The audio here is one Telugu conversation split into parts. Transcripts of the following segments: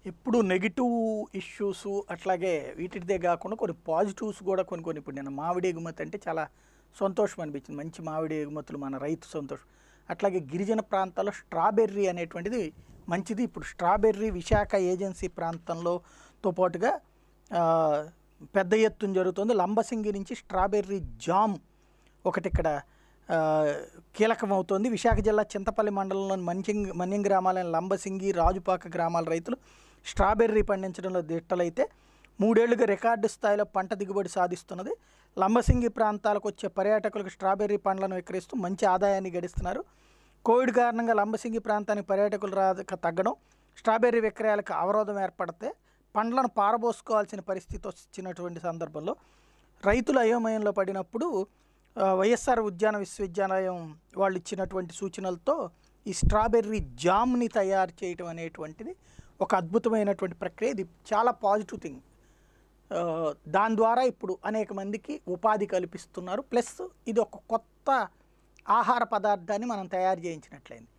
ఇప్పుడు నెగిటివ్ ఇష్యూస్ అట్లాగే వీటిదే కాకుండా కొన్ని పాజిటివ్స్ కూడా కొన్ని కొన్ని ఇప్పుడు నేను మామిడి ఎగుమతి అంటే చాలా సంతోషం అనిపించింది మంచి మామిడి ఎగుమతులు మన రైతు సంతోషం అట్లాగే గిరిజన ప్రాంతాల్లో స్ట్రాబెర్రీ అనేటువంటిది మంచిది ఇప్పుడు స్ట్రాబెర్రీ విశాఖ ఏజెన్సీ ప్రాంతంలో తో పాటుగా ఆ, పెద్ద ఎత్తున జరుగుతుంది లంబసింగి నుంచి స్ట్రాబెర్రీ జామ్ ఒకటి ఇక్కడ ఆ, కీలకమవుతోంది విశాఖ జిల్లా చింతపల్లి మండలంలోని మంచింగ్ మన్యం గ్రామాలైన లంబసింగి రాజుపాక గ్రామాల రైతులు స్ట్రాబెర్రీ పండించడంలో దిట్టలైతే మూడేళ్లుగా రికార్డు స్థాయిలో పంట దిగుబడి సాధిస్తున్నది లంబసింగి ప్రాంతాలకు వచ్చే పర్యాటకులకు స్ట్రాబెర్రీ పండ్లను విక్రయిస్తూ మంచి ఆదాయాన్ని గడిస్తున్నారు కోవిడ్ కారణంగా లంబసింగి ప్రాంతానికి పర్యాటకులు రాక తగ్గడం స్ట్రాబెర్రీ విక్రయాలకు అవరోధం ఏర్పడితే పండ్లను పారబోసుకోవాల్సిన పరిస్థితి వచ్చినటువంటి సందర్భంలో రైతులు అయోమయంలో పడినప్పుడు ఆ, వైఎస్ఆర్ ఉద్యాన విశ్వవిద్యాలయం వాళ్ళు ఇచ్చినటువంటి సూచనలతో ఈ స్ట్రాబెర్రీ జామ్ని తయారు చేయటం అనేటువంటిది ఒక అద్భుతమైనటువంటి ప్రక్రియ ఇది చాలా పాజిటివ్ థింగ్ ఆ, దాని ద్వారా ఇప్పుడు అనేక మందికి ఉపాధి కల్పిస్తున్నారు ప్లస్ ఇది ఒక కొత్త ఆహార పదార్థాన్ని మనం తయారు చేయించినట్లయింది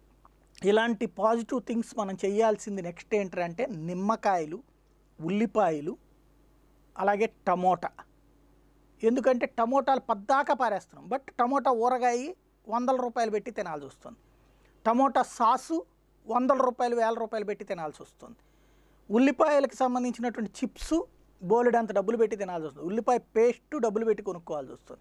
ఇలాంటి పాజిటివ్ థింగ్స్ మనం చేయాల్సింది నెక్స్ట్ ఏంటంటే నిమ్మకాయలు ఉల్లిపాయలు అలాగే టమోటా ఎందుకంటే టమోటాలు పద్దాకా పారేస్తున్నాం బట్ టమోటా ఊరగాయ వందల రూపాయలు పెట్టి తినాల్సి వస్తుంది టమోటా సాసు వందల రూపాయలు వేల రూపాయలు పెట్టి తినాల్సి వస్తుంది ఉల్లిపాయలకు సంబంధించినటువంటి చిప్స్ బోలెడంత డబ్బులు పెట్టి తినాల్సి వస్తుంది ఉల్లిపాయ పేస్ట్ డబ్బులు పెట్టి కొనుక్కోవాల్సి వస్తుంది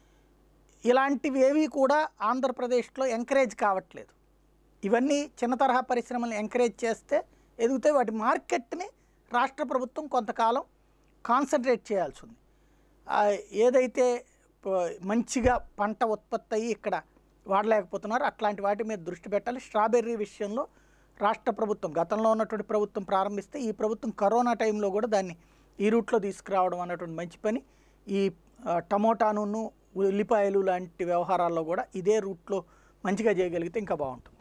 ఇలాంటివి ఏవి కూడా ఆంధ్రప్రదేశ్లో ఎంకరేజ్ కావట్లేదు ఇవన్నీ చిన్న తరహా పరిశ్రమలను ఎంకరేజ్ చేస్తే ఎదుగుతాయి వాటి మార్కెట్ని రాష్ట్ర ప్రభుత్వం కొంతకాలం కాన్సన్ట్రేట్ చేయాల్సి ఉంది ఆ, ఏదైతే ప- మంచిగా పంట ఉత్పత్తి అయ్యి ఇక్కడ వాడలేకపోతున్నారో అట్లాంటి వాటి మీద దృష్టి పెట్టాలి స్ట్రాబెర్రీ విషయంలో రాష్ట్ర ప్రభుత్వం గతంలో ఉన్నటువంటి ప్రభుత్వం ప్రారంభిస్తే ఈ ప్రభుత్వం కరోనా టైంలో కూడా దాన్ని ఈ రూట్లో తీసుకురావడం అన్నటువంటి మంచి పని ఈ ఆ, టమోటాను ఉల్లిపాయలు లాంటి వ్యవహారాల్లో కూడా ఇదే రూట్లో మంచిగా చేయగలిగితే ఇంకా బాగుంటుంది